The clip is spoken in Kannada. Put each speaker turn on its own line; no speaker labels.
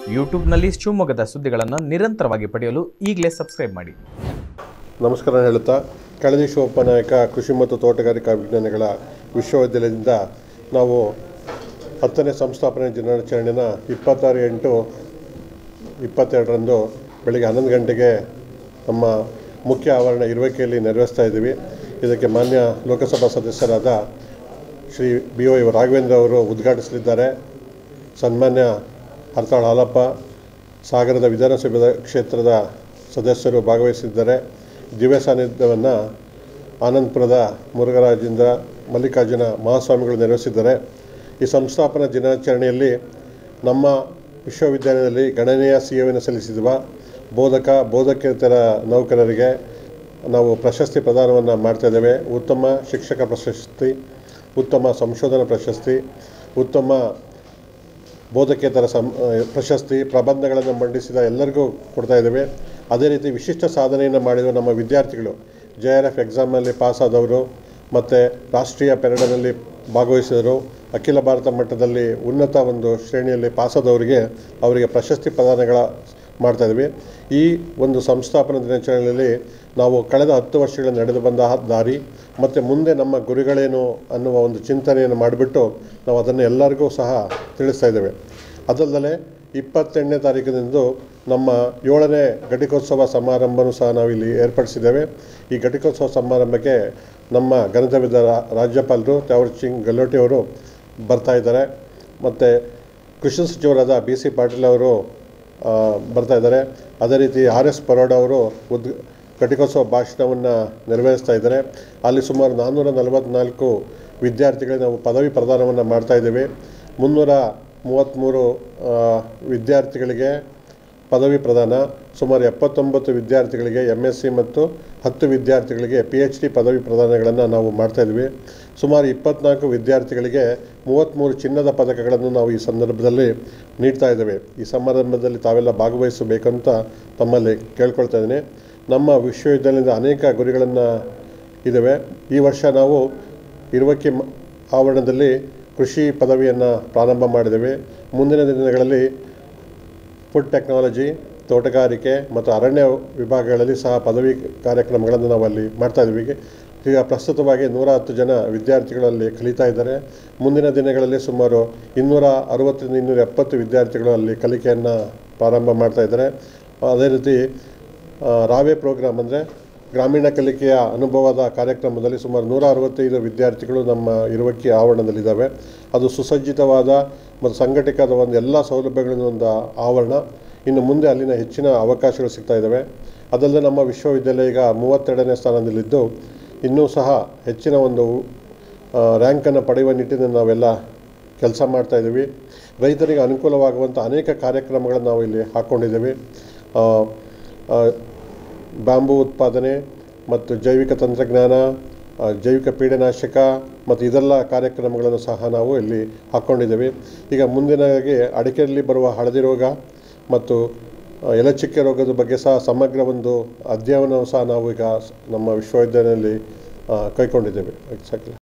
ಯೂಟ್ಯೂಬ್ನಲ್ಲಿ ಶಿವಮೊಗ್ಗದ ಸುದ್ದಿಗಳನ್ನು ನಿರಂತರವಾಗಿ ಪಡೆಯಲು ಈಗಲೇ ಸಬ್ಸ್ಕ್ರೈಬ್ ಮಾಡಿ
ನಮಸ್ಕಾರ ಹೇಳುತ್ತಾ ಕೆಳದಿ ಶಿವಪ್ಪ ನಾಯಕ ಕೃಷಿ ಮತ್ತು ತೋಟಗಾರಿಕಾ ವಿಜ್ಞಾನಗಳ ವಿಶ್ವವಿದ್ಯಾಲಯದಿಂದ ನಾವು ಹತ್ತನೇ ಸಂಸ್ಥಾಪನೆ ದಿನಾಚರಣೆನ ಇಪ್ಪತ್ತಾರು ಎಂಟು ಇಪ್ಪತ್ತೆರಡರಂದು ಬೆಳಗ್ಗೆ ಹನ್ನೊಂದು ಗಂಟೆಗೆ ನಮ್ಮ ಮುಖ್ಯ ಆವರಣ ಇರುವಿಕೆಯಲ್ಲಿ ನೆರವೇರಿಸ್ತಾ ಇದ್ದೀವಿ ಇದಕ್ಕೆ ಮಾನ್ಯ ಲೋಕಸಭಾ ಸದಸ್ಯರಾದ ಶ್ರೀ ಬಿ ವೈ ರಾಘವೇಂದ್ರ ಅವರು ಉದ್ಘಾಟಿಸಲಿದ್ದಾರೆ ಸನ್ಮಾನ್ಯ ಹರ್ತಾಳ್ ಹಾಲಪ್ಪ ಸಾಗರದ ವಿಧಾನಸಭೆ ಕ್ಷೇತ್ರದ ಸದಸ್ಯರು ಭಾಗವಹಿಸಿದ್ದಾರೆ ದಿವ್ಯ ಸಾನ್ನಿಧ್ಯವನ್ನು ಆನಂದಪುರದ ಮುರುಘರಾಜೇಂದ್ರ ಮಲ್ಲಿಕಾರ್ಜುನ ಮಹಾಸ್ವಾಮಿಗಳು ನೆರವೇರಿಸಿದ್ದಾರೆ ಈ ಸಂಸ್ಥಾಪನಾ ದಿನಾಚರಣೆಯಲ್ಲಿ ನಮ್ಮ ವಿಶ್ವವಿದ್ಯಾಲಯದಲ್ಲಿ ಗಣನೀಯ ಸೇವೆಯನ್ನು ಸಲ್ಲಿಸಿರುವ ಬೋಧಕ ಬೋಧಕೇತರ ನೌಕರರಿಗೆ ನಾವು ಪ್ರಶಸ್ತಿ ಪ್ರದಾನವನ್ನು ಮಾಡ್ತಾಯಿದ್ದೇವೆ ಉತ್ತಮ ಶಿಕ್ಷಕ ಪ್ರಶಸ್ತಿ ಉತ್ತಮ ಸಂಶೋಧನಾ ಪ್ರಶಸ್ತಿ ಉತ್ತಮ ಬೋಧಕೇತರ ಸಂ ಪ್ರಶಸ್ತಿ ಪ್ರಬಂಧಗಳನ್ನು ಮಂಡಿಸಿದ ಎಲ್ಲರಿಗೂ ಕೊಡ್ತಾ ಇದ್ದೇವೆ ಅದೇ ರೀತಿ ವಿಶಿಷ್ಟ ಸಾಧನೆಯನ್ನು ಮಾಡಿದ ನಮ್ಮ ವಿದ್ಯಾರ್ಥಿಗಳು ಜೆ ಆರ್ ಎಫ್ ಎಕ್ಸಾಮಲ್ಲಿ ಪಾಸಾದವರು ಮತ್ತು ರಾಷ್ಟ್ರೀಯ ಪೆರಡನಲ್ಲಿ ಭಾಗವಹಿಸಿದರು ಅಖಿಲ ಭಾರತ ಮಟ್ಟದಲ್ಲಿ ಉನ್ನತ ಒಂದು ಶ್ರೇಣಿಯಲ್ಲಿ ಪಾಸಾದವರಿಗೆ ಅವರಿಗೆ ಪ್ರಶಸ್ತಿ ಪ್ರದಾನಗಳ ಮಾಡ್ತಾಯಿದ್ವಿ ಈ ಒಂದು ಸಂಸ್ಥಾಪನಾ ದಿನಾಚರಣೆಯಲ್ಲಿ ನಾವು ಕಳೆದ ಹತ್ತು ವರ್ಷಗಳ ನಡೆದು ಬಂದ ದಾರಿ ಮತ್ತು ಮುಂದೆ ನಮ್ಮ ಗುರಿಗಳೇನು ಅನ್ನುವ ಒಂದು ಚಿಂತನೆಯನ್ನು ಮಾಡಿಬಿಟ್ಟು ನಾವು ಅದನ್ನು ಎಲ್ಲರಿಗೂ ಸಹ ತಿಳಿಸ್ತಾ ಇದ್ದೇವೆ ಅದಲ್ಲದೆ ಇಪ್ಪತ್ತೆಂಟನೇ ತಾರೀಕಿನಿಂದ ನಮ್ಮ ಏಳನೇ ಘಟಿಕೋತ್ಸವ ಸಮಾರಂಭನೂ ಸಹ ನಾವಿಲ್ಲಿ ಏರ್ಪಡಿಸಿದ್ದೇವೆ ಈ ಘಟಿಕೋತ್ಸವ ಸಮಾರಂಭಕ್ಕೆ ನಮ್ಮ ಗಣತವ್ಯದ ರಾಜ್ಯಪಾಲರು ತ್ಯಾವರ್ ಸಿಂಗ್ ಗೆಹ್ಲೋಟಿ ಅವರು ಬರ್ತಾ ಇದ್ದಾರೆ ಮತ್ತು ಕೃಷಿ ಸಚಿವರಾದ ಬಿ ಸಿ ಪಾಟೀಲ್ ಅವರು ಆ, ಬರ್ತಾ ಇದ್ದಾರೆ ಅದೇ ರೀತಿ ಆರ್ ಎಸ್ ಪರೋಡ ಅವರು ಉದ್ ಘಟಿಕೋತ್ಸವ ಭಾಷಣವನ್ನು ನೆರವೇರಿಸ್ತಾ ಇದ್ದಾರೆ ಅಲ್ಲಿ ಸುಮಾರು ನಾನ್ನೂರ ನಲವತ್ತ್ನಾಲ್ಕು ವಿದ್ಯಾರ್ಥಿಗಳಿಗೆ ನಾವು ಪದವಿ ಪ್ರದಾನವನ್ನು ಮಾಡ್ತಾ ಇದ್ದೇವೆ ಮುನ್ನೂರ ಮೂವತ್ತ್ಮೂರು ಆ, ವಿದ್ಯಾರ್ಥಿಗಳಿಗೆ ಪದವಿ ಪ್ರದಾನ ಸುಮಾರು ಎಪ್ಪತ್ತೊಂಬತ್ತು ವಿದ್ಯಾರ್ಥಿಗಳಿಗೆ ಎಮ್ ಎಸ್ ಸಿ ಮತ್ತು ಹತ್ತು ವಿದ್ಯಾರ್ಥಿಗಳಿಗೆ ಪಿ ಎಚ್ ಡಿ ಪದವಿ ಪ್ರದಾನಗಳನ್ನು ನಾವು ಮಾಡ್ತಾಯಿದ್ವಿ ಸುಮಾರು ಇಪ್ಪತ್ನಾಲ್ಕು ವಿದ್ಯಾರ್ಥಿಗಳಿಗೆ ಮೂವತ್ತ್ಮೂರು ಚಿನ್ನದ ಪದಕಗಳನ್ನು ನಾವು ಈ ಸಂದರ್ಭದಲ್ಲಿ ನೀಡ್ತಾ ಇದ್ದೇವೆ ಈ ಸಮಾರಂಭದಲ್ಲಿ ತಾವೆಲ್ಲ ಭಾಗವಹಿಸಬೇಕಂತ ತಮ್ಮಲ್ಲಿ ಕೇಳ್ಕೊಳ್ತಾ ಇದ್ದೀನಿ ನಮ್ಮ ವಿಶ್ವವಿದ್ಯಾಲಯದ ಅನೇಕ ಗುರಿಗಳನ್ನು ಇದ್ದಾವೆ ಈ ವರ್ಷ ನಾವು ಇರುವಕ್ಕಿ ಮ- ಆವರಣದಲ್ಲಿ ಕೃಷಿ ಪದವಿಯನ್ನು ಪ್ರಾರಂಭ ಮಾಡಿದ್ದೇವೆ ಮುಂದಿನ ದಿನಗಳಲ್ಲಿ ಫುಡ್ ಟೆಕ್ನಾಲಜಿ ತೋಟಗಾರಿಕೆ ಮತ್ತು ಅರಣ್ಯ ವಿಭಾಗಗಳಲ್ಲಿ ಸಹ ಪದವಿ ಕಾರ್ಯಕ್ರಮಗಳನ್ನು ನಾವು ಅಲ್ಲಿ ಮಾಡ್ತಾ ಇದ್ದೀವಿ ಈಗ ಪ್ರಸ್ತುತವಾಗಿ ನೂರ ಹತ್ತು ಜನ ವಿದ್ಯಾರ್ಥಿಗಳು ಅಲ್ಲಿ ಕಲಿತಾ ಇದ್ದಾರೆ ಮುಂದಿನ ದಿನಗಳಲ್ಲಿ ಸುಮಾರು ಇನ್ನೂರ ಅರವತ್ತರಿಂದ ಇನ್ನೂರ ಎಪ್ಪತ್ತು ವಿದ್ಯಾರ್ಥಿಗಳು ಅಲ್ಲಿ ಕಲಿಕೆಯನ್ನು ಪ್ರಾರಂಭ ಮಾಡ್ತಾ ಇದ್ದಾರೆ ಅದೇ ರೀತಿ ಆ, ರಾವೆ ಪ್ರೋಗ್ರಾಮ್ ಅಂದರೆ ಗ್ರಾಮೀಣ ಕಲಿಕೆಯ ಅನುಭವದ ಕಾರ್ಯಕ್ರಮದಲ್ಲಿ ಸುಮಾರು ನೂರ ಅರವತ್ತೈದು ವಿದ್ಯಾರ್ಥಿಗಳು ನಮ್ಮ ಇರುವಕ್ಕಿ ಆವರಣದಲ್ಲಿದ್ದಾವೆ ಅದು ಸುಸಜ್ಜಿತವಾದ ಮತ್ತು ಸಂಘಟಿತವಾದ ಒಂದು ಎಲ್ಲ ಸೌಲಭ್ಯಗಳಿಂದ ಒಂದು ಆವರಣ ಇನ್ನು ಮುಂದೆ ಅಲ್ಲಿನ ಹೆಚ್ಚಿನ ಅವಕಾಶಗಳು ಸಿಗ್ತಾ ಇದ್ದಾವೆ ಅದಲ್ಲದೆ ನಮ್ಮ ವಿಶ್ವವಿದ್ಯಾಲಯ ಈಗ ಮೂವತ್ತೆರಡನೇ ಸ್ಥಾನದಲ್ಲಿದ್ದು ಇನ್ನೂ ಸಹ ಹೆಚ್ಚಿನ ಒಂದು ಆ, ರ್ಯಾಂಕನ್ನು ಪಡೆಯುವ ನಿಟ್ಟಿನಲ್ಲಿ ನಾವೆಲ್ಲ ಕೆಲಸ ಮಾಡ್ತಾ ಇದ್ದೀವಿ ರೈತರಿಗೆ ಅನುಕೂಲವಾಗುವಂಥ ಅನೇಕ ಕಾರ್ಯಕ್ರಮಗಳನ್ನು ನಾವು ಇಲ್ಲಿ ಹಾಕ್ಕೊಂಡಿದ್ದೀವಿ ಆ, ಆ, ಬ್ಯಾಂಬೂ ಉತ್ಪಾದನೆ ಮತ್ತು ಜೈವಿಕ ತಂತ್ರಜ್ಞಾನ ಆ, ಜೈವಿಕ ಪೀಡನಾಶಕ ಮತ್ತು ಇದೆಲ್ಲ ಕಾರ್ಯಕ್ರಮಗಳನ್ನು ಸಹ ನಾವು ಇಲ್ಲಿ ಹಾಕ್ಕೊಂಡಿದ್ದೇವೆ ಈಗ ಮುಂದಿನಗೆ ಅಡಿಕೆಯಲ್ಲಿ ಬರುವ ಹಳದಿ ರೋಗ ಮತ್ತು ಆ, ಎಲೆಚುಕ್ಕೆ ರೋಗದ ಬಗ್ಗೆ ಸಹ ಸಮಗ್ರ ಒಂದು ಅಧ್ಯಯನವು ಸಹ ನಾವು ಈಗ ಸ್- ನಮ್ಮ ವಿಶ್ವವಿದ್ಯಾಲಯದಲ್ಲಿ ಆ, ಕೈಗೊಂಡಿದ್ದೇವೆ ಸಾಕಿಲ್ಲ